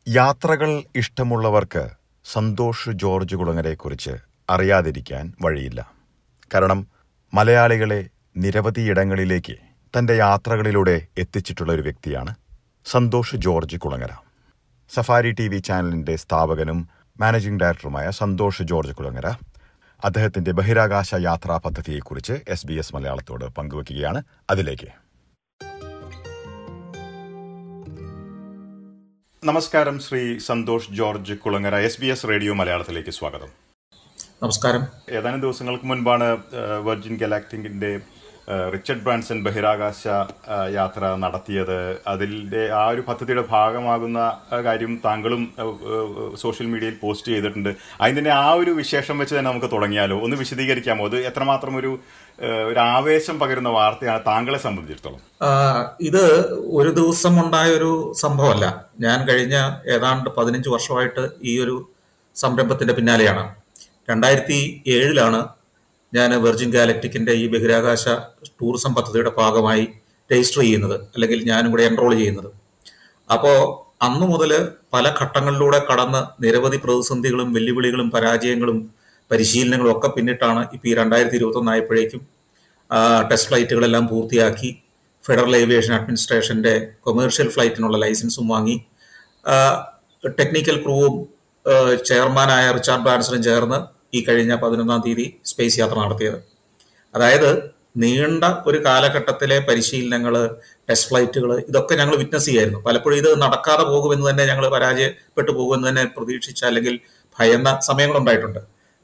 യാത്രകൾ ഇഷ്ടമുള്ളവർക്ക് സന്തോഷ് ജോർജ് കുളങ്ങരെക്കുറിച്ച് അറിയാതിരിക്കാൻ വഴിയില്ല കാരണം മലയാളികളെ നിരവധിയിടങ്ങളിലേക്ക് തന്റെ യാത്രകളിലൂടെ എത്തിച്ചിട്ടുള്ള ഒരു വ്യക്തിയാണ് Santhosh George Kulangara Safari T V ചാനലിന്റെ സ്ഥാപകനും മാനേജിംഗ് ഡയറക്ടറുമായ സന്തോഷ് ജോർജ് കുളങ്ങര അദ്ദേഹത്തിന്റെ ബഹിരാകാശ യാത്രാ പദ്ധതിയെക്കുറിച്ച് എസ് ബി എസ് മലയാളത്തോട് പങ്കുവയ്ക്കുകയാണ് അതിലേക്ക് നമസ്കാരം Shri Santhosh George Kulangara S B S radio മലയാളത്തിലേക്ക് സ്വാഗതം നമസ്കാരം ഏതാനും ദിവസങ്ങൾക്ക് മുൻപാണ് ഏഹ്, വെർജിൻ ഗലാക്ടിക്കിന്റെ ഏഹ്, റിച്ചർഡ് ബ്രാൻസൺ ബഹിരാകാശ ഏഹ്, യാത്ര നടത്തിയത് അതിന്റെ ആ ഒരു പദ്ധതിയുടെ ഭാഗമാകുന്ന ഏഹ്, കാര്യം താങ്കളും ഏഹ്, ഏഹ്, സോഷ്യൽ മീഡിയയിൽ പോസ്റ്റ് ചെയ്തിട്ടുണ്ട് അതിന്റെ ആ ഒരു വിശേഷം വെച്ച് തന്നെ നമുക്ക് തുടങ്ങിയാലോ ഒന്ന് വിശദീകരിക്കാമോ അത് എത്രമാത്രം ഒരു ഏഹ്, ഒരു ആവേശം പകരുന്ന വാർത്തയാണ് താങ്കളെ സംബന്ധിച്ചിടത്തോളം ആ, ഇത് ഒരു ദിവസം ഉണ്ടായ ഒരു സംഭവമല്ല ഞാൻ കഴിഞ്ഞ ഏതാണ്ട് പതിനഞ്ച് വർഷമായിട്ട് ഈ ഒരു സംരംഭത്തിന്റെ പിന്നാലെയാണ് രണ്ടായിരത്തി ഏഴിലാണ് ഞാൻ വെർജിൻ ഗാലക്ടിക്കിന്റെ ഈ ബഹിരാകാശ ടൂറിസം പദ്ധതിയുടെ ഭാഗമായി രജിസ്റ്റർ ചെയ്യുന്നത് അല്ലെങ്കിൽ ഞാനും കൂടെ എൻറോൾ ചെയ്യുന്നത് അപ്പോൾ അന്നു മുതൽ പല ഘട്ടങ്ങളിലൂടെ കടന്ന് നിരവധി പ്രതിസന്ധികളും വെല്ലുവിളികളും പരാജയങ്ങളും പരിശീലനങ്ങളും ഒക്കെ പിന്നിട്ടാണ് ഇപ്പോൾ ഈ രണ്ടായിരത്തി ഇരുപത്തൊന്ന് ആയപ്പോഴേക്കും ആ, ടെസ്റ്റ് ഫ്ലൈറ്റുകളെല്ലാം പൂർത്തിയാക്കി ഫെഡറൽ ഏവിയേഷൻ അഡ്മിനിസ്ട്രേഷന്റെ കൊമേഴ്ഷ്യൽ ഫ്ലൈറ്റിനുള്ള ലൈസൻസും വാങ്ങി ആ, ടെക്നിക്കൽ ക്രൂവും ആ, ചെയർമാനായ റിച്ചാർഡ് ബാൻസണും ചേർന്ന് ഈ കഴിഞ്ഞ പതിനൊന്നാം തീയതി സ്പേസ് യാത്ര നടത്തിയത് അതായത് നീണ്ട ഒരു കാലഘട്ടത്തിലെ പരിശീലനങ്ങൾ ടെസ്റ്റ് ഫ്ലൈറ്റുകൾ ഇതൊക്കെ ഞങ്ങൾ വിറ്റ്നസ് ചെയ്യായിരുന്നു പലപ്പോഴും ഇത് നടക്കാതെ പോകുമെന്ന് തന്നെ ഞങ്ങൾ പരാജയപ്പെട്ടു പോകുമെന്ന് തന്നെ പ്രതീക്ഷിച്ച അല്ലെങ്കിൽ ഭയന്ന സമയങ്ങളുണ്ടായിട്ടുണ്ട്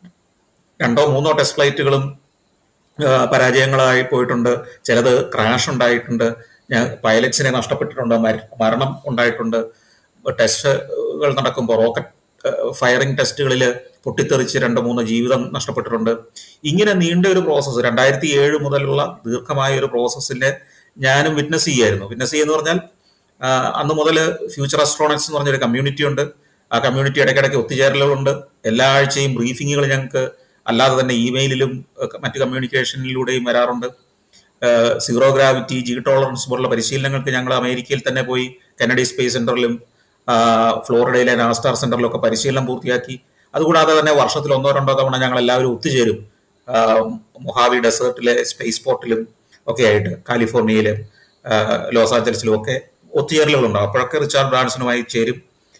രണ്ടോ മൂന്നോ ടെസ്റ്റ് ഫ്ലൈറ്റുകളും ആ, പരാജയങ്ങളായി പോയിട്ടുണ്ട് ചിലത് ക്രാഷ് ഉണ്ടായിട്ടുണ്ട് ഞാൻ പൈലറ്റ്സിനെ നഷ്ടപ്പെട്ടിട്ടുണ്ട് മര- മരണം ഉണ്ടായിട്ടുണ്ട് ടെസ്റ്റുകൾ നടക്കുമ്പോൾ റോക്കറ്റ് ഫയറിംഗ് ടെസ്റ്റുകളിൽ പൊട്ടിത്തെറിച്ച് രണ്ട് മൂന്ന് ജീവിതം നഷ്ടപ്പെട്ടിട്ടുണ്ട് ഇങ്ങനെ നീണ്ട ഒരു പ്രോസസ്സ് രണ്ടായിരത്തി ഏഴ് മുതലുള്ള ദീർഘമായ ഒരു പ്രോസസ്സിനെ ഞാനും വിറ്റ്നസ് ചെയ്യായിരുന്നു വിറ്റ്നസ് ചെയ്യുന്ന പറഞ്ഞാൽ ആ, അന്ന് മുതൽ ഫ്യൂച്ചർ അസ്ട്രോണറ്റ്സ് എന്ന് പറഞ്ഞൊരു കമ്മ്യൂണിറ്റി ഉണ്ട് ആ കമ്മ്യൂണിറ്റി ഇടയ്ക്കിടയ്ക്ക് ഒത്തുചേരലുകളുണ്ട് എല്ലാ ആഴ്ചയും ബ്രീഫിങ്ങുകൾ ഞങ്ങൾക്ക് അല്ലാതെ തന്നെ ഇമെയിലിലും ഒക്കെ മറ്റ് കമ്മ്യൂണിക്കേഷനിലൂടെയും വരാറുണ്ട് സീറോ ഗ്രാവിറ്റി ജി ടോളറൻസ് പോലുള്ള പരിശീലനങ്ങൾക്ക് ഞങ്ങൾ അമേരിക്കയിൽ തന്നെ പോയി കെനഡി സ്പേസ് സെന്ററിലും ആ, ഫ്ലോറിഡയിലെ നാസ്റ്റാർ സെന്ററിലും ഒക്കെ പരിശീലനം പൂർത്തിയാക്കി അതുകൂടാതെ തന്നെ വർഷത്തിൽ ഒന്നോ രണ്ടോ തവണ ഞങ്ങൾ എല്ലാവരും ഒത്തുചേരും ആ, മൊഹാവി ഡെസേർട്ടിലെ സ്പേസ് പോർട്ടിലും ഒക്കെ ആയിട്ട് കാലിഫോർണിയയിലും ആ, ലോസ് ആഞ്ചലസിലും ഒക്കെ ഒത്തുചേരലുകളുണ്ടാവും അപ്പോഴൊക്കെ റിച്ചാർഡ് ബ്രാൻസണുമായി ചേരും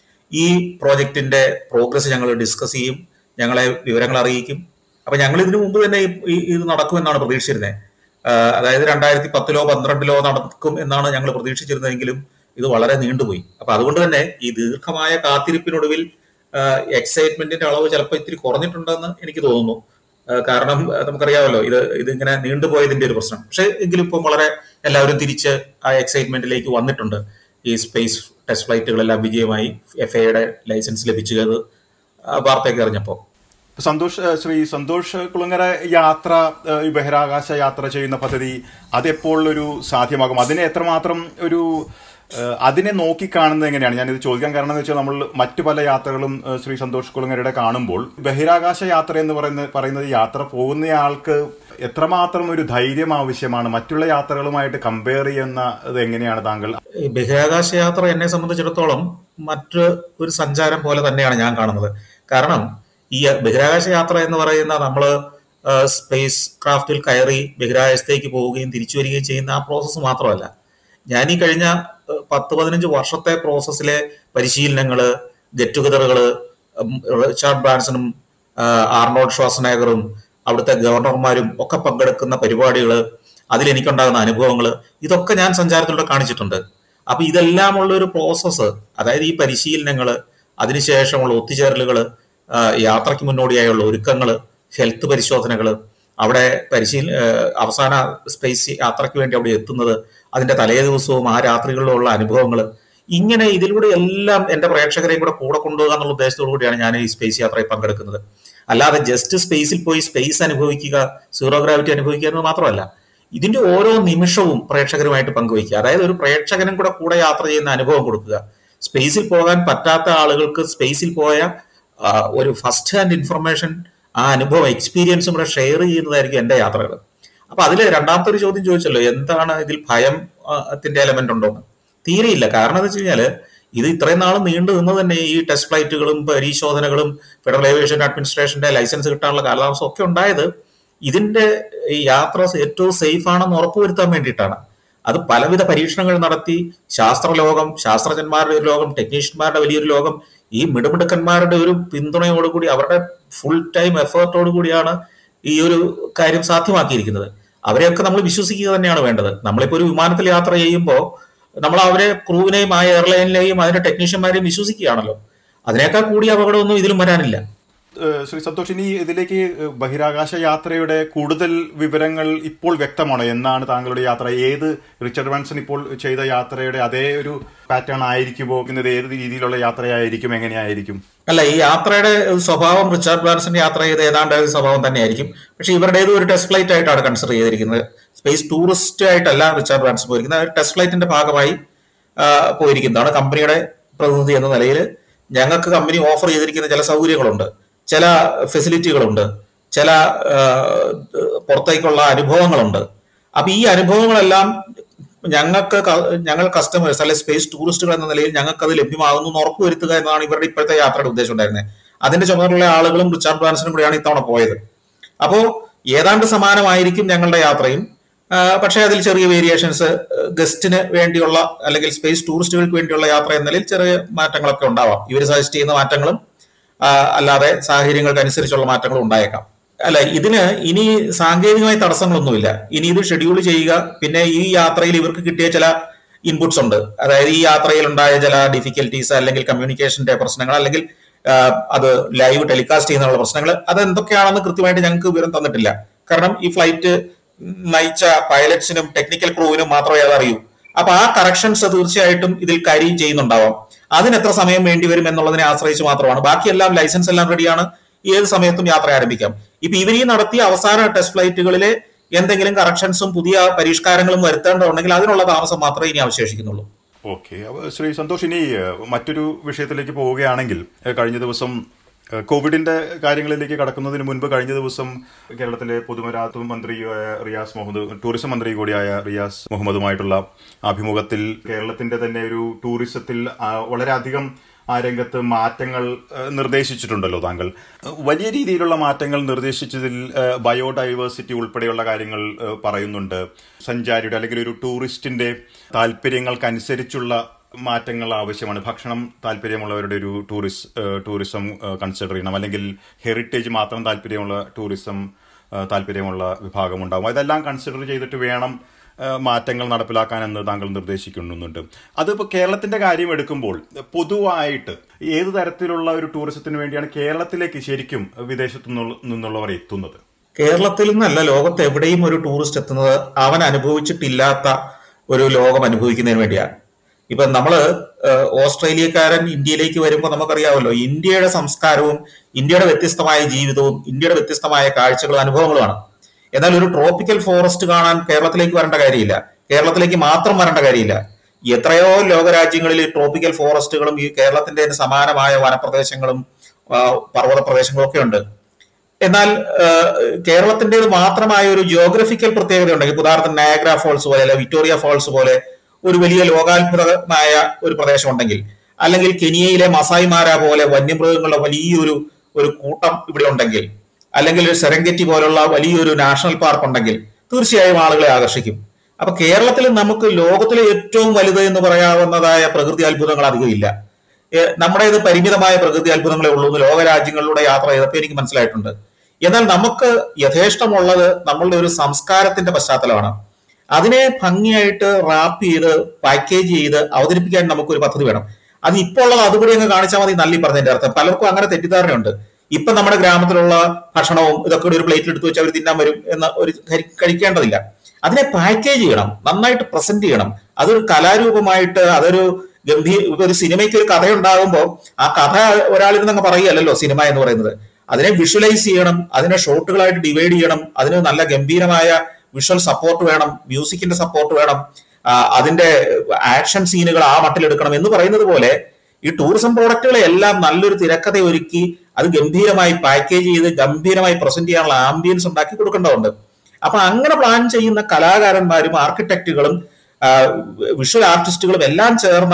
ഈ പ്രോജക്റ്റിന്റെ പ്രോഗ്രസ് ഞങ്ങൾ ഡിസ്കസ് ചെയ്യും ഞങ്ങളെ വിവരങ്ങൾ അറിയിക്കും അപ്പൊ ഞങ്ങൾ ഇതിനു മുമ്പ് തന്നെ ഈ- ഈ- ഇത് നടക്കുമെന്നാണ് പ്രതീക്ഷിച്ചിരുന്നത് ആഹ് അതായത് രണ്ടായിരത്തി പത്തിലോ പന്ത്രണ്ടിലോ നടക്കും എന്നാണ് ഞങ്ങൾ പ്രതീക്ഷിച്ചിരുന്നതെങ്കിലും ഇത് വളരെ നീണ്ടുപോയി അപ്പൊ അതുകൊണ്ട് തന്നെ ഈ ദീർഘമായ കാത്തിരിപ്പിനൊടുവിൽ എക്സൈറ്റ്മെന്റിന്റെ അളവ് ചിലപ്പോൾ ഇത്തിരി കുറഞ്ഞിട്ടുണ്ടെന്ന് എനിക്ക് തോന്നുന്നു ആഹ് കാരണം ആഹ് നമുക്കറിയാമല്ലോ ഇത് ഇതിങ്ങനെ നീണ്ടുപോയതിന്റെ ഒരു പ്രശ്നം പക്ഷെ എങ്കിലും ഇപ്പം വളരെ എല്ലാവരും തിരിച്ച് ആ എക്സൈറ്റ്മെന്റിലേക്ക് വന്നിട്ടുണ്ട് ഈ സ്പേസ് ടെസ്റ്റ് ഫ്ലൈറ്റുകളെല്ലാം വിജയമായി എഫ് എയുടെ ലൈസൻസ് ലഭിച്ചത് ആ വാർത്തയൊക്കെ അറിഞ്ഞപ്പോൾ സന്തോഷ് ഏഹ്, ശ്രീ സന്തോഷ് കുളങ്ങര യാത്ര ഏഹ്, ഈ ബഹിരാകാശ യാത്ര ചെയ്യുന്ന പദ്ധതി അതെപ്പോൾ ഒരു സാധ്യമാകും അതിനെ എത്രമാത്രം ഒരു ഏഹ്, അതിനെ നോക്കിക്കാണുന്നത് എങ്ങനെയാണ് ഞാനിത് ചോദിക്കാൻ കാരണം എന്ന് വെച്ചാൽ നമ്മൾ മറ്റു പല യാത്രകളും ഏഹ്, ശ്രീ സന്തോഷ് കുളങ്ങരയുടെ കാണുമ്പോൾ ബഹിരാകാശ യാത്ര എന്ന് പറയുന്ന പറയുന്നത് യാത്ര പോകുന്നയാൾക്ക് എത്രമാത്രം ഒരു ധൈര്യം ആവശ്യമാണ് മറ്റുള്ള യാത്രകളുമായിട്ട് കമ്പയർ ചെയ്യുന്നത് എങ്ങനെയാണ് താങ്കൾ ഈ ബഹിരാകാശ യാത്ര എന്നെ സംബന്ധിച്ചിടത്തോളം മറ്റ് ഒരു സഞ്ചാരം പോലെ തന്നെയാണ് ഞാൻ കാണുന്നത് കാരണം ഈ ബഹിരാകാശ യാത്ര എന്ന് പറയുന്ന നമ്മൾ സ്പേസ് ക്രാഫ്റ്റിൽ കയറി ബഹിരാകാശത്തേക്ക് പോവുകയും തിരിച്ചു വരികയും ചെയ്യുന്ന ആ പ്രോസസ്സ് മാത്രമല്ല ഞാൻ ഈ കഴിഞ്ഞ ഏഹ്, പത്ത് പതിനഞ്ച് വർഷത്തെ പ്രോസസ്സിലെ പരിശീലനങ്ങള് ഗെറ്റ് ടുഗദറുകള് റിച്ചാർഡ് ബ്രാൻസണും ആഹ്, ആർണോൾഡ് ഷ്വാസനേഗറും അവിടുത്തെ ഗവർണർമാരും ഒക്കെ പങ്കെടുക്കുന്ന പരിപാടികൾ അതിൽ എനിക്കുണ്ടാകുന്ന അനുഭവങ്ങൾ ഇതൊക്കെ ഞാൻ സഞ്ചാരത്തിലൂടെ കാണിച്ചിട്ടുണ്ട് അപ്പൊ ഇതെല്ലാം ഉള്ള ഒരു പ്രോസസ്സ് അതായത് ഈ പരിശീലനങ്ങൾ അതിനുശേഷമുള്ള ഒത്തുചേരലുകൾ യാത്രയ്ക്ക് മുന്നോടിയായുള്ള ഒരുക്കങ്ങൾ ഹെൽത്ത് പരിശോധനകൾ അവിടെ പരിശീല ആഹ് അവസാന സ്പേസ് യാത്രയ്ക്ക് വേണ്ടി അവിടെ എത്തുന്നത് അതിന്റെ തലേ ദിവസവും ആ രാത്രികളിലുള്ള അനുഭവങ്ങൾ ഇങ്ങനെ ഇതിലൂടെ എല്ലാം എന്റെ പ്രേക്ഷകരെയും കൂടെ കൂടെ കൊണ്ടുപോകുക എന്നുള്ള ഉദ്ദേശത്തോടു കൂടിയാണ് ഞാൻ ഈ സ്പേസ് യാത്രയിൽ പങ്കെടുക്കുന്നത് അല്ലാതെ ജസ്റ്റ് സ്പേസിൽ പോയി സ്പേസ് അനുഭവിക്കുക സീറോ ഗ്രാവിറ്റി അനുഭവിക്കുക എന്ന് മാത്രമല്ല ഇതിന്റെ ഓരോ നിമിഷവും പ്രേക്ഷകരുമായിട്ട് പങ്കുവയ്ക്കുക അതായത് ഒരു പ്രേക്ഷകനും കൂടെ കൂടെ യാത്ര ചെയ്യുന്ന അനുഭവം കൊടുക്കുക സ്പേസിൽ പോകാൻ പറ്റാത്ത ആളുകൾക്ക് സ്പേസിൽ പോയ ആ, ഒരു ഫസ്റ്റ് ഹാൻഡ് ഇൻഫർമേഷൻ ആ അനുഭവം എക്സ്പീരിയൻസും കൂടെ ഷെയർ ചെയ്യുന്നതായിരിക്കും എന്റെ യാത്രകൾ അപ്പൊ അതിൽ രണ്ടാമത്തെ ഒരു ചോദ്യം ചോദിച്ചല്ലോ എന്താണ് ഇതിൽ ഭയം ആ, ത്തിന്റെ എലമെന്റ് ഉണ്ടോ എന്ന് തീരെയില്ല കാരണം എന്ന് വെച്ച് കഴിഞ്ഞാല് ഇത് ഇത്രയും നാൾ നീണ്ടു നിന്ന് തന്നെ ഈ ടെസ്റ്റ് ഫ്ലൈറ്റുകളും പരിശോധനകളും ഫെഡറൽ ഏവിയേഷൻ അഡ്മിനിസ്ട്രേഷന്റെ ലൈസൻസ് കിട്ടാനുള്ള കാലതാമസം ഒക്കെ ഉണ്ടായത് ഇതിന്റെ ഈ യാത്ര ഏറ്റവും സേഫ് ആണെന്ന് ഉറപ്പുവരുത്താൻ വേണ്ടിയിട്ടാണ് അത് പലവിധ പരീക്ഷണങ്ങൾ നടത്തി ശാസ്ത്രലോകം ശാസ്ത്രജ്ഞന്മാരുടെ ഒരു ലോകം ടെക്നീഷ്യന്മാരുടെ വലിയൊരു ലോകം ഈ മിടുമിടുക്കന്മാരുടെ ഒരു പിന്തുണയോടുകൂടി അവരുടെ ഫുൾ ടൈം എഫേർട്ടോടു കൂടിയാണ് ഈ ഒരു കാര്യം സാധ്യമാക്കിയിരിക്കുന്നത് അവരെയൊക്കെ നമ്മൾ വിശ്വസിക്കുക തന്നെയാണ് വേണ്ടത് നമ്മളിപ്പോ ഒരു വിമാനത്തിൽ യാത്ര ചെയ്യുമ്പോൾ നമ്മൾ അവരെ ക്രൂവിനെയും ആ എയർലൈനിലെയും അതിന്റെ ടെക്നീഷ്യന്മാരെയും വിശ്വസിക്കുകയാണല്ലോ അതിനേക്കാൾ കൂടിയ അപകടമൊന്നും ഇതിലും വരാനില്ല ഏഹ് ശ്രീ സന്തോഷ് ഇനി ഇതിലേക്ക് ബഹിരാകാശ യാത്രയുടെ കൂടുതൽ വിവരങ്ങൾ ഇപ്പോൾ വ്യക്തമാണോ എന്നാണ് താങ്കളുടെ യാത്ര ഏത് റിച്ചർഡ് ബ്രാൻസൺ ഇപ്പോൾ ചെയ്ത യാത്രയുടെ അതേ ഒരു പാറ്റേൺ ആയിരിക്കുമോ ഇത് ഏത് രീതിയിലുള്ള യാത്രയായിരിക്കും എങ്ങനെയായിരിക്കും അല്ല ഈ യാത്രയുടെ സ്വഭാവം റിച്ചാർഡ് ബ്രാൻസന്റെ യാത്ര ചെയ്ത ഏതാണ്ട് ഒരു സ്വഭാവം തന്നെയായിരിക്കും പക്ഷെ ഇവരുടേത് ഒരു ടെസ്റ്റ് ഫ്ലൈറ്റ് ആയിട്ടാണ് കൺസിഡർ ചെയ്തിരിക്കുന്നത് സ്പേസ് ടൂറിസ്റ്റ് ആയിട്ടല്ല റിച്ചാർഡ് ബ്രാൻസൺ പോയിരിക്കുന്നത് ടെസ്റ്റ് ഫ്ലൈറ്റിന്റെ ഭാഗമായി ആ, പോയിരിക്കുന്നതാണ് കമ്പനിയുടെ പ്രതിനിധി എന്ന നിലയിൽ ഞങ്ങൾക്ക് കമ്പനി ഓഫർ ചെയ്തിരിക്കുന്ന ചില സൗകര്യങ്ങളുണ്ട് ചില ഫെസിലിറ്റികളുണ്ട് ചില ആ, പുറത്തേക്കുള്ള അനുഭവങ്ങളുണ്ട് അപ്പൊ ഈ അനുഭവങ്ങളെല്ലാം ഞങ്ങൾക്ക് ക- ഞങ്ങൾ കസ്റ്റമേഴ്സ് അല്ലെ സ്പേസ് ടൂറിസ്റ്റുകൾ എന്ന നിലയിൽ ഞങ്ങൾക്ക് അത് ലഭ്യമാകുന്നു എന്ന് ഉറപ്പുവരുത്തുക എന്നതാണ് ഇവരുടെ ഇപ്പോഴത്തെ യാത്രയുടെ ഉദ്ദേശം ഉണ്ടായിരുന്നത് അതിന്റെ ചുമതലയുള്ള ആളുകളും റിച്ചാർഡ് ബ്രാൻസനും കൂടിയാണ് ഇത്തവണ പോയത് അപ്പോ ഏതാണ്ട് സമാനമായിരിക്കും ഞങ്ങളുടെ യാത്രയും ആ, പക്ഷേ അതിൽ ചെറിയ വേരിയേഷൻസ് ഗസ്റ്റിന് വേണ്ടിയുള്ള അല്ലെങ്കിൽ സ്പേസ് ടൂറിസ്റ്റുകൾക്ക് വേണ്ടിയുള്ള യാത്ര എന്ന നിലയിൽ ചെറിയ മാറ്റങ്ങളൊക്കെ ഉണ്ടാവാം ഇവർ സജസ്റ്റ് ചെയ്യുന്ന മാറ്റങ്ങളും ആ, അല്ലാതെ സാഹചര്യങ്ങൾക്ക് അനുസരിച്ചുള്ള മാറ്റങ്ങളും ഉണ്ടായേക്കാം അല്ല ഇതിന് ഇനി സാങ്കേതികമായ തടസ്സങ്ങളൊന്നുമില്ല ഇനി ഇത് ഷെഡ്യൂൾ ചെയ്യുക പിന്നെ ഈ യാത്രയിൽ ഇവർക്ക് കിട്ടിയ ചില ഇൻപുട്സ് ഉണ്ട് അതായത് ഈ യാത്രയിൽ ഉണ്ടായ ചില ഡിഫിക്കൽട്ടീസ് അല്ലെങ്കിൽ കമ്മ്യൂണിക്കേഷന്റെ പ്രശ്നങ്ങൾ അല്ലെങ്കിൽ ആ, അത് ലൈവ് ടെലികാസ്റ്റ് ചെയ്യുന്നതിനുള്ള പ്രശ്നങ്ങൾ അത് എന്തൊക്കെയാണെന്ന് കൃത്യമായിട്ട് ഞങ്ങൾക്ക് വിവരം തന്നിട്ടില്ല കാരണം ഈ ഫ്ലൈറ്റ് നയിച്ച പൈലറ്റ്സിനും ടെക്നിക്കൽ ക്രൂവിനും മാത്രമേ അത് അറിയൂ അപ്പൊ ആ കറക്ഷൻസ് തീർച്ചയായിട്ടും ഇതിൽ കാര്യം ചെയ്യുന്നുണ്ടാവാം അതിന് എത്ര സമയം വേണ്ടി വരും എന്നുള്ളതിനെ ആശ്രയിച്ച് മാത്രമാണ് ബാക്കിയെല്ലാം ലൈസൻസ് എല്ലാം റെഡിയാണ് ഏത് സമയത്തും യാത്ര ആരംഭിക്കാം ഇപ്പൊ ഇവർ ഈ നടത്തിയ അവസാന ടെസ്റ്റ് ഫ്ലൈറ്റുകളിലെ എന്തെങ്കിലും കറക്ഷൻസും പുതിയ പരിഷ്കാരങ്ങളും വരുത്തേണ്ടതുണ്ടെങ്കിൽ അതിനുള്ള താമസം മാത്രമേ ഇനി അവശേഷിക്കുന്നുള്ളൂ ഓക്കെ ശ്രീ സന്തോഷ് ഇനി ഏഹ്, മറ്റൊരു വിഷയത്തിലേക്ക് പോവുകയാണെങ്കിൽ ഏഹ്, കഴിഞ്ഞ ദിവസം ഏഹ്, കോവിഡിന്റെ കാര്യങ്ങളിലേക്ക് കടക്കുന്നതിന് മുൻപ് കഴിഞ്ഞ ദിവസം കേരളത്തിലെ പൊതുമരാമത്ത് മന്ത്രിയായ റിയാസ് മുഹമ്മദ് ടൂറിസം മന്ത്രി കൂടിയായ റിയാസ് മുഹമ്മദുമായിട്ടുള്ള അഭിമുഖത്തിൽ കേരളത്തിന്റെ തന്നെ ഒരു ടൂറിസത്തിൽ ആ, വളരെയധികം ആ രംഗത്ത് മാറ്റങ്ങൾ ഏഹ്, നിർദ്ദേശിച്ചിട്ടുണ്ടല്ലോ താങ്കൾ ഏഹ്, വലിയ രീതിയിലുള്ള മാറ്റങ്ങൾ നിർദ്ദേശിച്ചതിൽ ഏഹ്, ബയോഡൈവേഴ്സിറ്റി ഉൾപ്പെടെയുള്ള കാര്യങ്ങൾ ഏഹ്, പറയുന്നുണ്ട് സഞ്ചാരിയുടെ അല്ലെങ്കിൽ ഒരു ടൂറിസ്റ്റിന്റെ താല്പര്യങ്ങൾക്കനുസരിച്ചുള്ള മാറ്റങ്ങൾ ആവശ്യമാണ് ഭക്ഷണം താല്പര്യമുള്ളവരുടെ ഒരു ടൂറിസ് ഏഹ്, ടൂറിസം ഏഹ്, കൺസിഡർ ചെയ്യണം അല്ലെങ്കിൽ ഹെറിറ്റേജ് മാത്രം താല്പര്യമുള്ള ടൂറിസം ഏഹ്, താല്പര്യമുള്ള വിഭാഗം ഉണ്ടാകും അതെല്ലാം കൺസിഡർ ചെയ്തിട്ട് വേണം ഏഹ്, മാറ്റങ്ങൾ നടപ്പിലാക്കാനെന്ന് താങ്കൾ നിർദ്ദേശിക്കുന്നുണ്ട് അതിപ്പോൾ കേരളത്തിന്റെ കാര്യം എടുക്കുമ്പോൾ പൊതുവായിട്ട് ഏത് തരത്തിലുള്ള ഒരു ടൂറിസത്തിന് വേണ്ടിയാണ് കേരളത്തിലേക്ക് ശരിക്കും വിദേശത്തു നിന്നുള്ള- നിന്നുള്ളവർ എത്തുന്നത് കേരളത്തിൽ നിന്നല്ല ലോകത്ത് എവിടെയും ഒരു ടൂറിസ്റ്റ് എത്തുന്നത് അവൻ അനുഭവിച്ചിട്ടില്ലാത്ത ഒരു ലോകം അനുഭവിക്കുന്നതിന് വേണ്ടിയാണ് ഇപ്പൊ നമ്മള് ഏഹ്, ഓസ്ട്രേലിയക്കാരൻ ഇന്ത്യയിലേക്ക് വരുമ്പോൾ നമുക്കറിയാമല്ലോ ഇന്ത്യയുടെ സംസ്കാരവും ഇന്ത്യയുടെ വ്യത്യസ്തമായ ജീവിതവും ഇന്ത്യയുടെ വ്യത്യസ്തമായ കാഴ്ചകളും അനുഭവങ്ങളുമാണ് എന്നാൽ ഒരു ട്രോപ്പിക്കൽ ഫോറസ്റ്റ് കാണാൻ കേരളത്തിലേക്ക് വരേണ്ട കാര്യമില്ല കേരളത്തിലേക്ക് മാത്രം വരേണ്ട കാര്യമില്ല എത്രയോ ലോകരാജ്യങ്ങളിൽ ട്രോപ്പിക്കൽ ഫോറസ്റ്റുകളും ഈ കേരളത്തിന്റെ സമാനമായ വനപ്രദേശങ്ങളും ആ, പർവ്വത പ്രദേശങ്ങളും ഒക്കെ ഉണ്ട് എന്നാൽ കേരളത്തിൻ്റെത് മാത്രമായ ഒരു ജിയോഗ്രഫിക്കൽ പ്രത്യേകത ഉണ്ടെങ്കിൽ ഇപ്പൊ ഉദാഹരണത്തിന് നയഗ്ര ഫോൾസ് പോലെ അല്ലെ വിക്ടോറിയ ഫോൾസ് പോലെ ഒരു വലിയ ലോകാത്ഭുതമായ ഒരു പ്രദേശം ഉണ്ടെങ്കിൽ അല്ലെങ്കിൽ കെനിയയിലെ മസായിമാര പോലെ വന്യമൃഗങ്ങളുടെ വലിയൊരു ഒരു കൂട്ടം ഇവിടെ ഉണ്ടെങ്കിൽ അല്ലെങ്കിൽ ഒരു സെറങ്കറ്റി പോലുള്ള വലിയൊരു നാഷണൽ പാർക്ക് ഉണ്ടെങ്കിൽ തീർച്ചയായും ആളുകളെ ആകർഷിക്കും അപ്പൊ കേരളത്തിൽ നമുക്ക് ലോകത്തിലെ ഏറ്റവും വലുത് എന്ന് പറയാവുന്നതായ പ്രകൃതി അത്ഭുതങ്ങൾ അധികം ഇല്ല ഏഹ് നമ്മുടേത് പരിമിതമായ പ്രകൃതി അത്ഭുതങ്ങളെ ഉള്ളൂ എന്ന് ലോകരാജ്യങ്ങളിലൂടെ യാത്ര ചെയ്തപ്പോൾ എനിക്ക് മനസ്സിലായിട്ടുണ്ട് എന്നാൽ നമുക്ക് യഥേഷ്ടമുള്ളത് നമ്മളുടെ ഒരു സംസ്കാരത്തിന്റെ പശ്ചാത്തലമാണ് അതിനെ ഭംഗിയായിട്ട് റാപ്പ് ചെയ്ത് പാക്കേജ് ചെയ്ത് അവതരിപ്പിക്കാൻ നമുക്കൊരു പദ്ധതി വേണം അത് ഇപ്പോൾ ഉള്ളത് അതുകൂടി അങ്ങ് കാണിച്ചാൽ മതി നല്ലി പറഞ്ഞതിന്റെ അർത്ഥം പലർക്കും അങ്ങനെ തെറ്റിദ്ധാരണയുണ്ട് ഇപ്പൊ നമ്മുടെ ഗ്രാമത്തിലുള്ള ഭക്ഷണവും ഇതൊക്കെ കൂടി ഒരു പ്ലേറ്റിൽ എടുത്ത് വെച്ച് അവർ തിന്നാൻ വരും എന്ന ഒരു കഴി- കഴിക്കേണ്ടതില്ല അതിനെ പാക്കേജ് ചെയ്യണം നന്നായിട്ട് പ്രസന്റ് ചെയ്യണം അതൊരു കലാരൂപമായിട്ട് അതൊരു ഗംഭീര ഇപ്പൊ ഒരു സിനിമയ്ക്ക് ഒരു കഥ ഉണ്ടാകുമ്പോൾ ആ കഥ ഒരാളിരുന്ന് അങ്ങ് പറയുകയല്ലോ സിനിമ എന്ന് പറയുന്നത് അതിനെ വിഷ്വലൈസ് ചെയ്യണം അതിനെ ഷോട്ടുകളായിട്ട് ഡിവൈഡ് ചെയ്യണം അതിന് നല്ല ഗംഭീരമായ വിഷ്വൽ സപ്പോർട്ട് വേണം മ്യൂസിക്കിന്റെ സപ്പോർട്ട് വേണം ആ, അതിന്റെ ആക്ഷൻ സീനുകൾ ആ മട്ടിലെടുക്കണം എന്ന് പറയുന്നത് പോലെ ഈ ടൂറിസം പ്രോഡക്റ്റുകളെ എല്ലാം നല്ലൊരു തിരക്കഥ ഒരുക്കി അത് ഗംഭീരമായി പാക്കേജ് ചെയ്ത് ഗംഭീരമായി പ്രസന്റ് ചെയ്യാനുള്ള ആംബിയൻസ് ഉണ്ടാക്കി കൊടുക്കേണ്ടതുണ്ട് അപ്പൊ അങ്ങനെ പ്ലാൻ ചെയ്യുന്ന കലാകാരന്മാരും ആർക്കിടെക്റ്റുകളും വിഷ്വൽ ആർട്ടിസ്റ്റുകളും എല്ലാം ചേർന്ന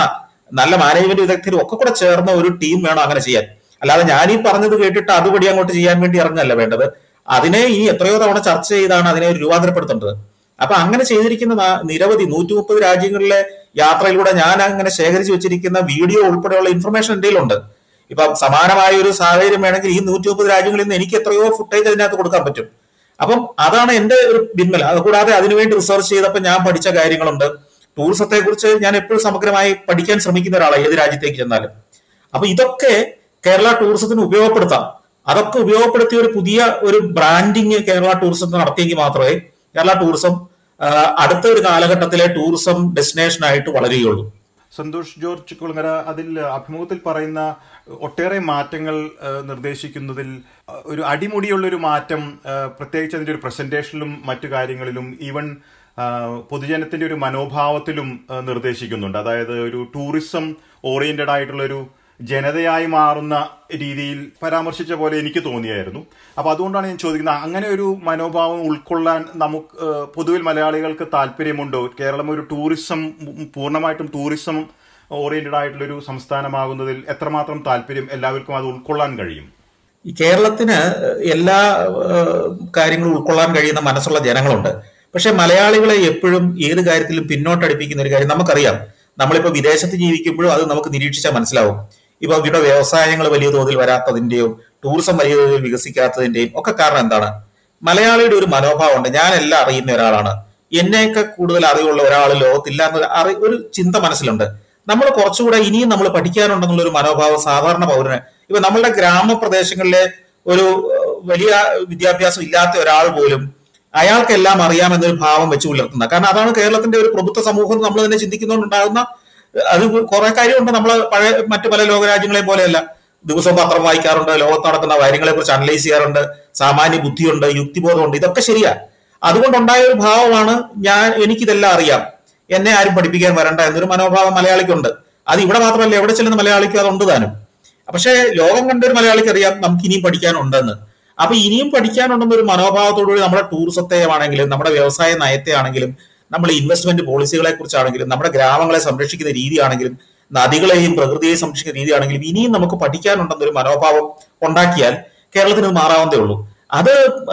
നല്ല മാനേജ്മെന്റ് വിദഗ്ധരും ഒക്കെ കൂടെ ചേർന്ന ഒരു ടീം വേണം അങ്ങനെ ചെയ്യാൻ അല്ലാതെ ഞാൻ ഈ പറഞ്ഞത് കേട്ടിട്ട് അതുപടി അങ്ങോട്ട് ചെയ്യാൻ വേണ്ടി ഇറങ്ങല്ല വേണ്ടത് അതിനെ ഇനി എത്രയോ തവണ ചർച്ച ചെയ്താണ് അതിനെ രൂപാന്തരപ്പെടുത്തേണ്ടത് അപ്പൊ അങ്ങനെ ചെയ്തിരിക്കുന്ന നാ- നിരവധി നൂറ്റി മുപ്പത് രാജ്യങ്ങളിലെ യാത്രയിലൂടെ ഞാൻ അങ്ങനെ ശേഖരിച്ചു വെച്ചിരിക്കുന്ന വീഡിയോ ഉൾപ്പെടെയുള്ള ഇൻഫർമേഷൻ എന്റെ കയ്യിലുണ്ട് ഇപ്പൊ സമാനമായ ഒരു സാഹചര്യം വേണമെങ്കിൽ ഈ നൂറ്റി മുപ്പത് രാജ്യങ്ങളിൽ നിന്ന് എനിക്ക് എത്രയോ ഫുട്ടേജ് അതിനകത്ത് കൊടുക്കാൻ പറ്റും അപ്പം അതാണ് എന്റെ ഒരു പിന്മല അതുകൂടാതെ അതിനുവേണ്ടി റിസർച്ച് ചെയ്തപ്പോൾ ഞാൻ പഠിച്ച കാര്യങ്ങളുണ്ട് ടൂറിസത്തെ കുറിച്ച് ഞാൻ എപ്പോഴും സമഗ്രമായി പഠിക്കാൻ ശ്രമിക്കുന്ന ഒരാളാണ് ഏത് രാജ്യത്തേക്ക് ചെന്നാലും അപ്പൊ ഇതൊക്കെ കേരള ടൂറിസത്തിന് ഉപയോഗപ്പെടുത്താം അതൊക്കെ ഉപയോഗപ്പെടുത്തിയ ഒരു പുതിയ ഒരു ബ്രാൻഡിങ് കേരള ടൂറിസത്തിന് നടത്തിയെങ്കിൽ മാത്രമേ കേരള ടൂറിസം ആ, അടുത്ത ഒരു കാലഘട്ടത്തിലെ ടൂറിസം ഡെസ്റ്റിനേഷൻ ആയിട്ട് വളരുകയുള്ളൂ സന്തോഷ് ജോർജ് കുളങ്ങര അതിൽ അഭിമുഖത്തിൽ പറയുന്ന ഒട്ടേറെ മാറ്റങ്ങൾ ആ, നിർദ്ദേശിക്കുന്നതിൽ ആ, ഒരു അടിമുടിയുള്ള ഒരു മാറ്റം ആ, പ്രത്യേകിച്ച് അതിന്റെ ഒരു പ്രസന്റേഷനിലും മറ്റു കാര്യങ്ങളിലും ഈവൻ ആ, പൊതുജനത്തിന്റെ ഒരു മനോഭാവത്തിലും ആ, നിർദ്ദേശിക്കുന്നുണ്ട് അതായത് ഒരു ടൂറിസം ഓറിയന്റഡ് ആയിട്ടുള്ള ഒരു ജനതയായി മാറുന്ന രീതിയിൽ പരാമർശിച്ച പോലെ എനിക്ക് തോന്നിയായിരുന്നു അപ്പൊ അതുകൊണ്ടാണ് ഞാൻ ചോദിക്കുന്നത് അങ്ങനെ ഒരു മനോഭാവം ഉൾക്കൊള്ളാൻ നമുക്ക് ഏഹ്, പൊതുവിൽ മലയാളികൾക്ക് താല്പര്യമുണ്ടോ കേരളം ഒരു ടൂറിസം ഉം, പൂർണ്ണമായിട്ടും ടൂറിസം ഓറിയന്റഡ് ആയിട്ടുള്ള ഒരു സംസ്ഥാനമാകുന്നതിൽ എത്രമാത്രം താല്പര്യം എല്ലാവർക്കും അത് ഉൾക്കൊള്ളാൻ കഴിയും ഈ കേരളത്തിന് എല്ലാ ഏഹ്, കാര്യങ്ങളും ഉൾക്കൊള്ളാൻ കഴിയുന്ന മനസ്സുള്ള ജനങ്ങളുണ്ട് പക്ഷെ മലയാളികളെ എപ്പോഴും ഏത് കാര്യത്തിലും പിന്നോട്ടടിപ്പിക്കുന്ന ഒരു കാര്യം നമുക്കറിയാം നമ്മളിപ്പോ വിദേശത്ത് ജീവിക്കുമ്പോഴും അത് നമുക്ക് നിരീക്ഷിച്ചാൽ മനസ്സിലാവും ഇപ്പൊ ഇവിടെ വ്യവസായങ്ങൾ വലിയ തോതിൽ വരാത്തതിന്റെയും ടൂറിസം വലിയ തോതിൽ വികസിക്കാത്തതിന്റെയും ഒക്കെ കാരണം എന്താണ് മലയാളിയുടെ ഒരു മനോഭാവമുണ്ട് ഞാൻ എല്ലാം അറിയുന്ന ഒരാളാണ് എന്നെയൊക്കെ കൂടുതൽ അറിവുള്ള ഒരാൾ ലോകത്തില്ല എന്നൊരു അറി ഒരു ചിന്ത മനസ്സിലുണ്ട് നമ്മൾ കുറച്ചുകൂടെ ഇനിയും നമ്മൾ പഠിക്കാനുണ്ടെന്നുള്ള ഒരു മനോഭാവം സാധാരണ പൗരന് ഇപ്പൊ നമ്മളുടെ ഗ്രാമപ്രദേശങ്ങളിലെ ഒരു ഏഹ്, വലിയ വിദ്യാഭ്യാസം ഇല്ലാത്ത ഒരാൾ പോലും അയാൾക്കെല്ലാം അറിയാമെന്നൊരു ഭാവം വെച്ച് പുലർത്തുന്ന കാരണം അതാണ് കേരളത്തിന്റെ ഒരു പ്രഭുത്വ സമൂഹം നമ്മൾ തന്നെ ചിന്തിക്കുന്നതുകൊണ്ടുണ്ടാകുന്ന അത് കുറെ കാര്യമുണ്ട് നമ്മൾ പഴയ മറ്റു പല ലോകരാജ്യങ്ങളെ പോലെയല്ല ദിവസവും പത്രം വായിക്കാറുണ്ട് ലോകത്ത് നടക്കുന്ന കാര്യങ്ങളെ കുറിച്ച് അനലൈസ് ചെയ്യാറുണ്ട് സാമാന്യ ബുദ്ധിയുണ്ട് യുക്തിബോധമുണ്ട് ഇതൊക്കെ ശരിയാ അതുകൊണ്ടുണ്ടായ ഒരു ഭാവമാണ് ഞാൻ എനിക്കിതെല്ലാം അറിയാം എന്നെ ആരും പഠിപ്പിക്കാൻ വരണ്ട എന്നൊരു മനോഭാവം മലയാളിക്കുണ്ട് അത് ഇവിടെ മാത്രമല്ല എവിടെ ചെല്ലുന്ന മലയാളിക്കും അതുണ്ട് താനും പക്ഷേ ലോകം കണ്ട ഒരു മലയാളിക്ക് അറിയാം നമുക്ക് ഇനിയും പഠിക്കാനുണ്ടെന്ന് അപ്പൊ ഇനിയും പഠിക്കാനുണ്ടെന്ന ഒരു മനോഭാവത്തോടുകൂടി നമ്മുടെ ടൂറിസത്തെ ആണെങ്കിലും നമ്മുടെ വ്യവസായ നയത്തെ ആണെങ്കിലും നമ്മുടെ ഇൻവെസ്റ്റ്മെന്റ് പോളിസികളെ കുറിച്ചാണെങ്കിലും നമ്മുടെ ഗ്രാമങ്ങളെ സംരക്ഷിക്കുന്ന രീതിയാണെങ്കിലും നദികളെയും പ്രകൃതിയെയും സംരക്ഷിക്കുന്ന രീതിയാണെങ്കിലും ഇനിയും നമുക്ക് പഠിക്കാനുണ്ടെന്നൊരു മനോഭാവം ഉണ്ടാക്കിയാൽ കേരളത്തിന് ഇത് മാറാവുന്നതേ ഉള്ളൂ അത്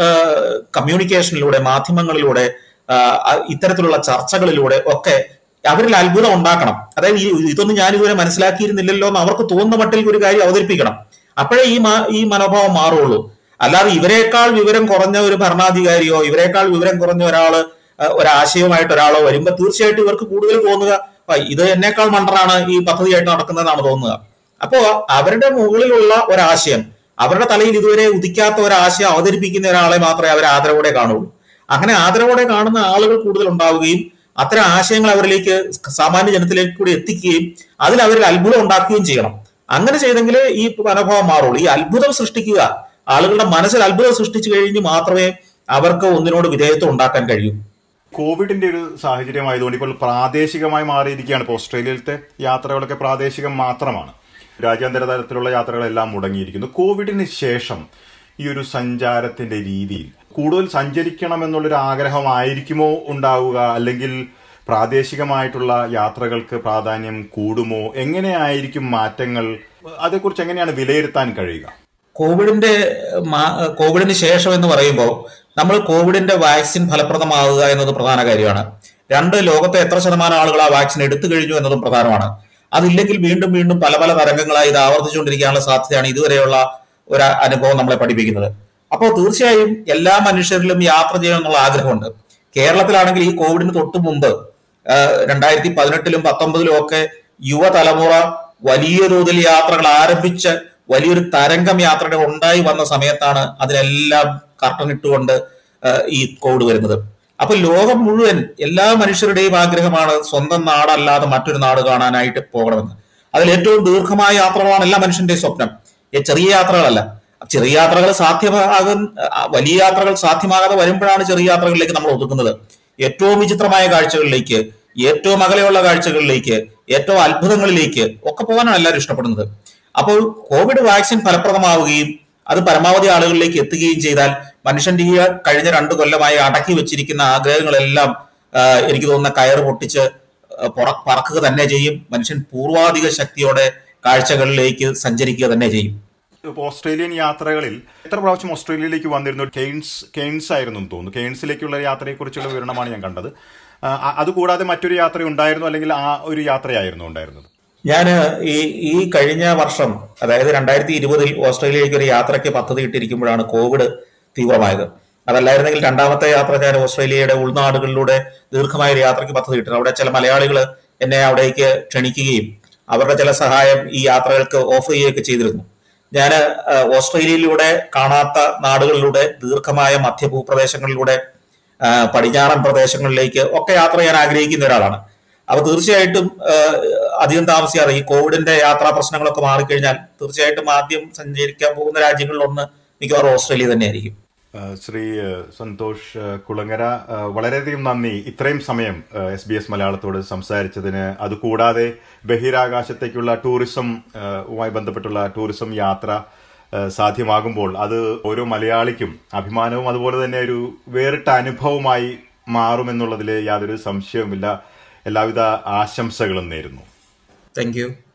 കമ്മ്യൂണിക്കേഷനിലൂടെ മാധ്യമങ്ങളിലൂടെ ആ, അ- ഇത്തരത്തിലുള്ള ചർച്ചകളിലൂടെ ഒക്കെ അവരിൽ അത്ഭുതം ഉണ്ടാക്കണം അതായത് ഈ ഇതൊന്നും ഞാൻ ഇതുവരെ മനസ്സിലാക്കിയിരുന്നില്ലല്ലോ എന്ന് അവർക്ക് തോന്നുന്ന മട്ടിൽ ഒരു കാര്യം അവതരിപ്പിക്കണം അപ്പോഴേ ഈ മാ- ഈ മനോഭാവം മാറുള്ളൂ അല്ലാതെ ഇവരെക്കാൾ വിവരം കുറഞ്ഞ ഒരു ഭരണാധികാരിയോ ഇവരെക്കാൾ വിവരം കുറഞ്ഞ ഒരാള് ആ, ഒരാശയവുമായിട്ട് ഒരാളോ വരുമ്പോ തീർച്ചയായിട്ടും ഇവർക്ക് കൂടുതൽ തോന്നുക "ആ, ഇത് എന്നേക്കാൾ മണ്ടറാണ് ഈ പദ്ധതിയായിട്ട് നടക്കുന്നതെന്നാണ് തോന്നുക അപ്പോ അവരുടെ മുകളിലുള്ള ഒരാശയം അവരുടെ തലയിൽ ഇതുവരെ ഉദിക്കാത്ത ഒരാശയം അവതരിപ്പിക്കുന്ന ഒരാളെ മാത്രമേ അവർ ആദരവോടെ കാണുള്ളൂ അങ്ങനെ ആദരവോടെ കാണുന്ന ആളുകൾ കൂടുതൽ ഉണ്ടാവുകയും അത്തരം ആശയങ്ങൾ അവരിലേക്ക് സാമാന്യ ജനത്തിലേക്ക് കൂടി എത്തിക്കുകയും അതിൽ അവരിൽ അത്ഭുതം ഉണ്ടാക്കുകയും ചെയ്യണം അങ്ങനെ ചെയ്തെങ്കിൽ ഈ മനോഭാവം മാറുള്ളൂ ഈ അത്ഭുതം സൃഷ്ടിക്കുക ആളുകളുടെ മനസ്സിൽ അത്ഭുതം സൃഷ്ടിച്ചു കഴിഞ്ഞ് മാത്രമേ അവർക്ക് ഒന്നിനോട് വിധേയത്വം ഉണ്ടാക്കാൻ കഴിയൂ കോവിഡിന്റെ ഒരു സാഹചര്യമായതുകൊണ്ട് ഇപ്പോൾ പ്രാദേശികമായി മാറിയിരിക്കുകയാണ് ഇപ്പോൾ ഓസ്ട്രേലിയയിലത്തെ യാത്രകളൊക്കെ പ്രാദേശികം മാത്രമാണ് രാജ്യാന്തര തലത്തിലുള്ള യാത്രകളെല്ലാം മുടങ്ങിയിരിക്കുന്നു കോവിഡിന് ശേഷം ഈ ഒരു സഞ്ചാരത്തിന്റെ രീതിയിൽ കൂടുതൽ സഞ്ചരിക്കണം എന്നുള്ളൊരു ആഗ്രഹമായിരിക്കുമോ ഉണ്ടാവുക അല്ലെങ്കിൽ പ്രാദേശികമായിട്ടുള്ള യാത്രകൾക്ക് പ്രാധാന്യം കൂടുമോ എങ്ങനെയായിരിക്കും മാറ്റങ്ങൾ അതേക്കുറിച്ച് എങ്ങനെയാണ് വിലയിരുത്താൻ കഴിയുക കോവിഡിന്റെ മാ- കോവിഡിന് ശേഷം എന്ന് പറയുമ്പോൾ നമ്മൾ കോവിഡിന്റെ വാക്സിൻ ഫലപ്രദമാവുക എന്നത് പ്രധാന കാര്യമാണ് രണ്ട് ലോകത്തെ എത്ര ശതമാനം ആളുകൾ ആ വാക്സിൻ എടുത്തു കഴിഞ്ഞു എന്നതും പ്രധാനമാണ് അതില്ലെങ്കിൽ വീണ്ടും വീണ്ടും പല പല തരംഗങ്ങളായി ഇത് ആവർത്തിച്ചുകൊണ്ടിരിക്കാനുള്ള സാധ്യതയാണ് ഇതുവരെയുള്ള ഒരു അനുഭവം നമ്മളെ പഠിപ്പിക്കുന്നത് അപ്പോൾ തീർച്ചയായും എല്ലാ മനുഷ്യരിലും യാത്ര ചെയ്യണം എന്നുള്ള ആഗ്രഹമുണ്ട് കേരളത്തിലാണെങ്കിൽ ഈ കോവിഡിന് തൊട്ട് മുമ്പ് രണ്ടായിരത്തി പതിനെട്ടിലും പത്തൊമ്പതിലും ഒക്കെ യുവതലമുറ വലിയ തോതിൽ യാത്രകൾ ആരംഭിച്ച് വലിയൊരു തരംഗം യാത്രകൾ ഉണ്ടായി വന്ന സമയത്താണ് അതിനെല്ലാം കർട്ടനിട്ടുകൊണ്ട് ആ, ഈ കോവിഡ് വരുന്നത് അപ്പൊ ലോകം മുഴുവൻ എല്ലാ മനുഷ്യരുടെയും ആഗ്രഹമാണ് സ്വന്തം നാടല്ലാതെ മറ്റൊരു നാട് കാണാനായിട്ട് പോകണമെന്ന് അതിൽ ഏറ്റവും ദീർഘമായ യാത്രകളാണ് എല്ലാ മനുഷ്യന്റെയും സ്വപ്നം ഈ ചെറിയ യാത്രകളല്ല ചെറിയ യാത്രകൾ സാധ്യമാകും ആ, വലിയ യാത്രകൾ സാധ്യമാകാതെ വരുമ്പോഴാണ് ചെറിയ യാത്രകളിലേക്ക് നമ്മൾ ഒതുക്കുന്നത് ഏറ്റവും വിചിത്രമായ കാഴ്ചകളിലേക്ക് ഏറ്റവും അകലെയുള്ള കാഴ്ചകളിലേക്ക് ഏറ്റവും അത്ഭുതങ്ങളിലേക്ക് ഒക്കെ പോകാനാണ് എല്ലാവരും ഇഷ്ടപ്പെടുന്നത് അപ്പോൾ കോവിഡ് വാക്സിൻ ഫലപ്രദമാവുകയും അത് പരമാവധി ആളുകളിലേക്ക് എത്തുകയും ചെയ്താൽ മനുഷ്യന്റെ ഈ കഴിഞ്ഞ രണ്ടു കൊല്ലമായി അടക്കി വെച്ചിരിക്കുന്ന ആഗ്രഹങ്ങളെല്ലാം ആ, എനിക്ക് തോന്നുന്ന കയറ് പൊട്ടിച്ച് പുറ- പറക്കുക തന്നെ ചെയ്യും മനുഷ്യൻ പൂർവാധിക ശക്തിയോടെ കാഴ്ചകളിലേക്ക് സഞ്ചരിക്കുക തന്നെ ചെയ്യും ഇപ്പോൾ ഓസ്ട്രേലിയൻ യാത്രകളിൽ എത്ര പ്രാവശ്യം ഓസ്ട്രേലിയയിലേക്ക് വന്നിരുന്നു കെയ്ൻസ് കെയ്ൻസ് ആയിരുന്നു എന്ന് തോന്നുന്നു കെയ്ൻസിലേക്കുള്ള യാത്രയെക്കുറിച്ചുള്ള വിവരണമാണ് ഞാൻ കണ്ടത് ആ, അ- അതുകൂടാതെ മറ്റൊരു യാത്ര ഉണ്ടായിരുന്നു അല്ലെങ്കിൽ ആ ഒരു യാത്രയായിരുന്നു ഉണ്ടായിരുന്നത് ഞാൻ ഈ ഈ കഴിഞ്ഞ വർഷം അതായത് രണ്ടായിരത്തി ഇരുപതിൽ ഓസ്ട്രേലിയയിലേക്ക് ഒരു യാത്രയ്ക്ക് പദ്ധതി ഇട്ടിരിക്കുമ്പോഴാണ് കോവിഡ് തീവ്രമായത് അതല്ലായിരുന്നെങ്കിൽ രണ്ടാമത്തെ യാത്ര ഞാൻ ഓസ്ട്രേലിയയുടെ ഉൾനാടുകളിലൂടെ ദീർഘമായ ഒരു യാത്രയ്ക്ക് പദ്ധതി ഇട്ടു അവിടെ ചില മലയാളികൾ എന്നെ അവിടേക്ക് ക്ഷണിക്കുകയും അവരുടെ ചില സഹായം ഈ യാത്രകൾക്ക് ഓഫർ ചെയ്യുകയൊക്കെ ചെയ്തിരുന്നു ഞാൻ ഓസ്ട്രേലിയയിലൂടെ കാണാത്ത നാടുകളിലൂടെ ദീർഘമായ മധ്യഭൂപ്രദേശങ്ങളിലൂടെ ആ, പടിഞ്ഞാറൻ പ്രദേശങ്ങളിലേക്ക് ഒക്കെ യാത്ര ചെയ്യാൻ ആഗ്രഹിക്കുന്ന ഒരാളാണ് അപ്പൊ തീർച്ചയായിട്ടും ആ, അധികം താമസിയാതെ ഈ കോവിഡിന്റെ യാത്രാ പ്രശ്നങ്ങളൊക്കെ മാറിക്കഴിഞ്ഞാൽ തീർച്ചയായിട്ടും ആദ്യം സഞ്ചരിക്കാൻ പോകുന്ന രാജ്യങ്ങളിലൊന്ന് മിക്കവാറും ഓസ്ട്രേലിയ തന്നെയായിരിക്കും ആ, ശ്രീ ആ, സന്തോഷ് ആ, കുളങ്ങര ആ, വളരെയധികം നന്ദി ഇത്രയും സമയം എസ് ബി എസ് മലയാളത്തോട് സംസാരിച്ചതിന് അതുകൂടാതെ ബഹിരാകാശത്തേക്കുള്ള ടൂറിസം ആ, വുമായി ബന്ധപ്പെട്ടുള്ള ടൂറിസം യാത്ര ആ, സാധ്യമാകുമ്പോൾ അത് ഓരോ മലയാളിക്കും അഭിമാനവും അതുപോലെ തന്നെ ഒരു വേറിട്ട അനുഭവമായി മാറുമെന്നുള്ളതിൽ യാതൊരു സംശയവുമില്ല എല്ലാവിധ ആശംസകളും നേരുന്നു താങ്ക് യു